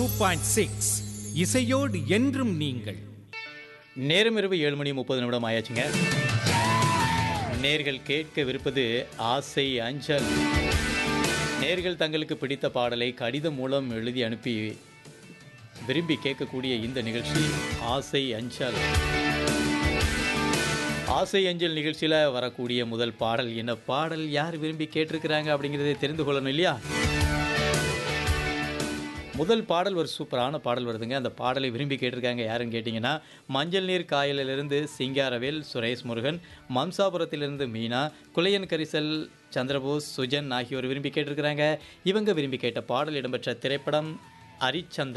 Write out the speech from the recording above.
point six இசையோடு என்றும் நீங்கள் நேரம் இரவு ஏழு மணி முப்பது நிமிடம் ஆயாச்சுங்க நேர்கள் கேட்கவிருப்பது ஆசை அஞ்சல் நேர்கள் தங்களுக்கு பிடித்த பாடலை கடிதம் மூலம் எழுதி அனுப்பி விரும்பி கேட்கக்கூடிய இந்த நிகழ்ச்சி ஆசை அஞ்சல் ஆசை அஞ்சல் நிகழ்ச்சியில் வரக்கூடிய முதல் பாடல் என்ன பாடல் யார் விரும்பி கேட்டிருக்கிறாங்க அப்படிங்கிறதை தெரிந்து கொள்ளணும் இல்லையா முதல் பாடல் ஒரு சூப்பரான பாடல் வருதுங்க அந்த பாடலை விரும்பி கேட்டிருக்காங்க யாருன்னு கேட்டிங்கன்னா மஞ்சள் நீர் காயலிலிருந்து சிங்காரவேல் சுரேஷ் முருகன் மம்சாபுரத்திலிருந்து மீனா குலையன் கரிசல் சந்திரபோஸ் சுஜன் ஆகியோர் விரும்பி கேட்டிருக்கிறாங்க இவங்க விரும்பி கேட்ட பாடல் இடம்பெற்ற திரைப்படம் ஹரிச்சந்திரன்